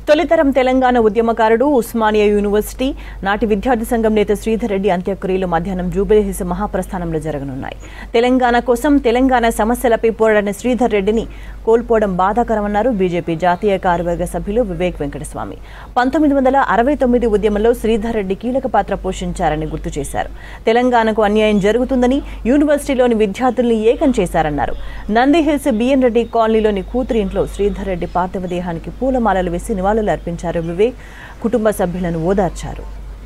తొలితరం తెలంగాణ ఉద్యమకారుడు ఉస్మానియా యూనివర్సిటీ నాటి విద్యార్థి సంఘం నేత శ్రీధర్ రెడ్డి అంత్యక్రియలు మధ్యాహ్నం జూబిలీహిల్స్ మహాప్రస్థానంలో జరగనున్నాయి తెలంగాణ కోసం తెలంగాణ సమస్యలపై పోరాడిన శ్రీధర్ రెడ్డిని కోల్పోవడం బాధాకరమన్నారు బీజేపీ జాతీయ కార్యవర్గ సభ్యులు వివేక్ వెంకటస్వామి పంతొమ్మిది వందల అరవై తొమ్మిది ఉద్యమంలో శ్రీధర్ రెడ్డి కీలక పాత్ర పోషించారని గుర్తు చేశారు తెలంగాణకు అన్యాయం జరుగుతుందని యూనివర్సిటీలోని విద్యార్థుల్ని ఏకం చేశారన్నారు నందిహిల్స్ బిఎన్ రెడ్డి కాలనీలోని కూతురి ఇంట్లో శ్రీధర్ రెడ్డి పార్థివ దేహానికి పూలమాలలు వేసి నివాళులు అర్పించారు వివేక్ కుటుంబ సభ్యులను ఓదార్చారు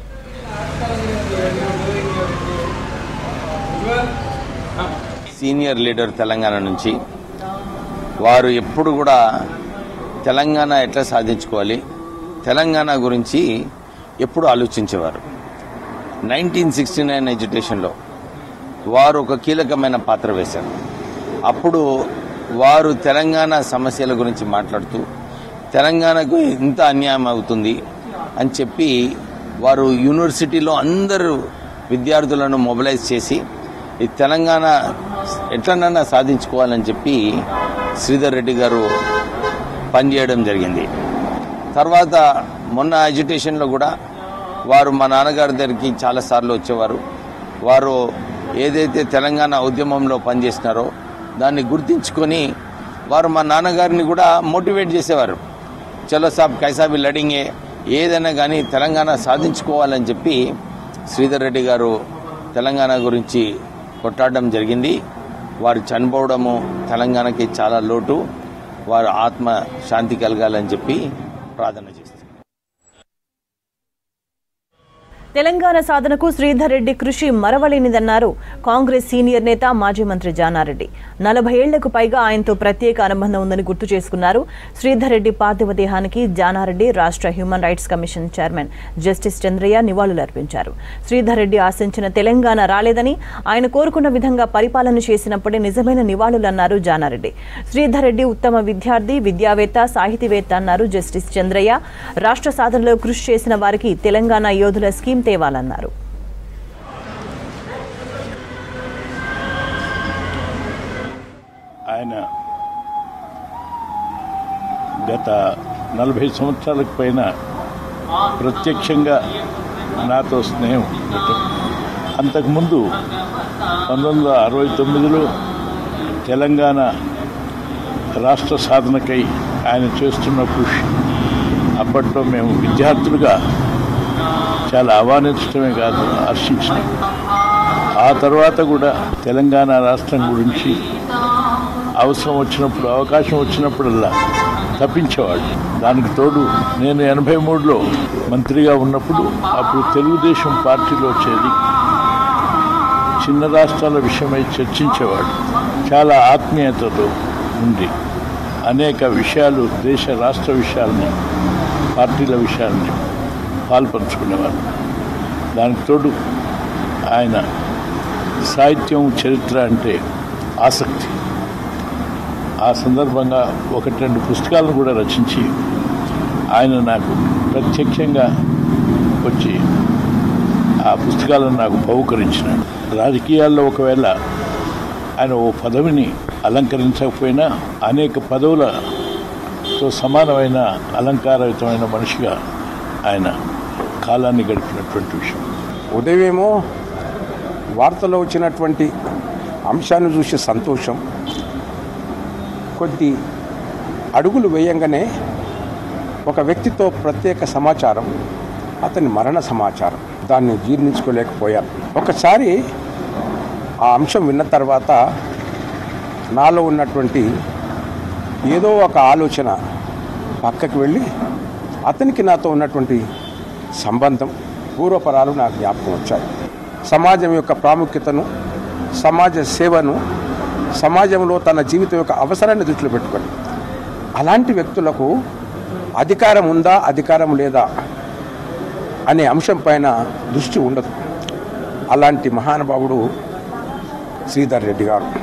సీనియర్ లీడర్ తెలంగాణ నుంచి వారు ఎప్పుడు కూడా తెలంగాణ ఎట్లా సాధించుకోవాలి తెలంగాణ గురించి ఎప్పుడు ఆలోచించేవారు నైన్టీన్ సిక్స్టీ నైన్ ఎడ్యుకేషన్లో వారు ఒక కీలకమైన పాత్ర వేశారు అప్పుడు వారు తెలంగాణ సమస్యల గురించి మాట్లాడుతూ తెలంగాణకు ఇంత అన్యాయం అవుతుంది అని చెప్పి వారు యూనివర్సిటీలో అందరూ విద్యార్థులను మొబిలైజ్ చేసి ఈ తెలంగాణ ఎట్లనన్నా సాధించుకోవాలని చెప్పి శ్రీధర్ రెడ్డి గారు పనిచేయడం జరిగింది తర్వాత మొన్న ఎడ్యుకేషన్లో కూడా వారు మా నాన్నగారి దగ్గరికి చాలాసార్లు వచ్చేవారు వారు ఏదైతే తెలంగాణ ఉద్యమంలో పనిచేసినారో దాన్ని గుర్తించుకొని వారు మా నాన్నగారిని కూడా మోటివేట్ చేసేవారు చలో సాబ్ కైసాబి లడింగే ఏదైనా కానీ తెలంగాణ సాధించుకోవాలని చెప్పి శ్రీధర్ రెడ్డి గారు తెలంగాణ గురించి కొట్టాడడం జరిగింది వారు చనిపోవడము తెలంగాణకి చాలా లోటు వారు ఆత్మ శాంతి కలగాలని చెప్పి ప్రార్థన చేస్తారు తెలంగాణ సాధనకు శ్రీధర్ రెడ్డి కృషి మరవలేనిదన్నారు కాంగ్రెస్ సీనియర్ నేత మాజీ మంత్రి జానారెడ్డి నలభై ఏళ్లకు పైగా ఆయనతో ప్రత్యేక అనుబంధం ఉందని గుర్తు చేసుకున్నారు శ్రీధర్ రెడ్డి పార్థివ దేహానికి జానారెడ్డి రాష్ట్ర human rights commission chairman justice Chandraiah నివాళులర్పించారు శ్రీధర్ రెడ్డి ఆశించిన తెలంగాణ రాలేదని ఆయన కోరుకున్న విధంగా పరిపాలన చేసినప్పుడే నిజమైన నివాళులన్నారు జానారెడ్డి శ్రీధర్ రెడ్డి ఉత్తమ విద్యార్థి విద్యావేత్త సాహితీవేత్త అన్నారు జస్టిస్ చంద్రయ్య రాష్ట్ర సాధనలో కృషి చేసిన వారికి తెలంగాణ యోధుల స్కీమ్ తేవాలన్నారు ఆయన గత నలభై సంవత్సరాలకు పైన ప్రత్యక్షంగా నాతో స్నేహం ఉండటం అంతకుముందు పంతొమ్మిది వందల అరవై తొమ్మిదిలో తెలంగాణ రాష్ట్ర సాధనకై ఆయన చేస్తున్న కృషి అప్పట్లో మేము విద్యార్థులుగా చాలా ఆహ్వానించడమే కాదు హర్షించినాం ఆ తర్వాత కూడా తెలంగాణ రాష్ట్రం గురించి అవసరం వచ్చినప్పుడు అవకాశం వచ్చినప్పుడల్లా తప్పించేవాడు దానికి తోడు నేను ఎనభై మూడులో మంత్రిగా ఉన్నప్పుడు అప్పుడు తెలుగుదేశం పార్టీలో చేరి చిన్న రాష్ట్రాల విషయమై చర్చించేవాడు చాలా ఆత్మీయతతో ఉండి అనేక విషయాలు దేశ రాష్ట్ర విషయాల్ని పార్టీల విషయాల్ని పాల్పంచుకునేవాడు దానికి తోడు ఆయన సాహిత్యం చరిత్ర అంటే ఆసక్తి ఆ సందర్భంగా ఒకటి రెండు పుస్తకాలను కూడా రచించి ఆయన నాకు ప్రత్యక్షంగా వచ్చి ఆ పుస్తకాలను నాకు బహుకరించినాడు రాజకీయాల్లో ఒకవేళ ఆయన ఓ పదవిని అలంకరించకపోయినా అనేక పదవులతో సమానమైన అలంకారయుతమైన మనిషిగా ఆయన కాలాన్ని గడిపినటువంటి విషయం ఉదయమేమో వార్తలో వచ్చినటువంటి అంశాన్ని చూసి సంతోషం కొద్ది అడుగులు వేయంగానే ఒక వ్యక్తితో ప్రత్యేక సమాచారం అతని మరణ సమాచారం దాన్ని జీర్ణించుకోలేకపోయాను ఒకసారి ఆ అంశం విన్న తర్వాత నాలో ఉన్నటువంటి ఏదో ఒక ఆలోచన పక్కకి వెళ్ళి అతనికి నాతో ఉన్నటువంటి సంబంధం పూర్వపరాలు నాకు జ్ఞాపకం వచ్చాయి సమాజం యొక్క ప్రాముఖ్యతను సమాజ సేవను సమాజంలో తన జీవితం యొక్క అవసరాన్ని దృష్టిలో పెట్టుకొని అలాంటి వ్యక్తులకు అధికారం ఉందా అధికారం లేదా అనే అంశం పైన దృష్టి ఉండదు అలాంటి మహానుభావుడు శ్రీధర్ రెడ్డి గారు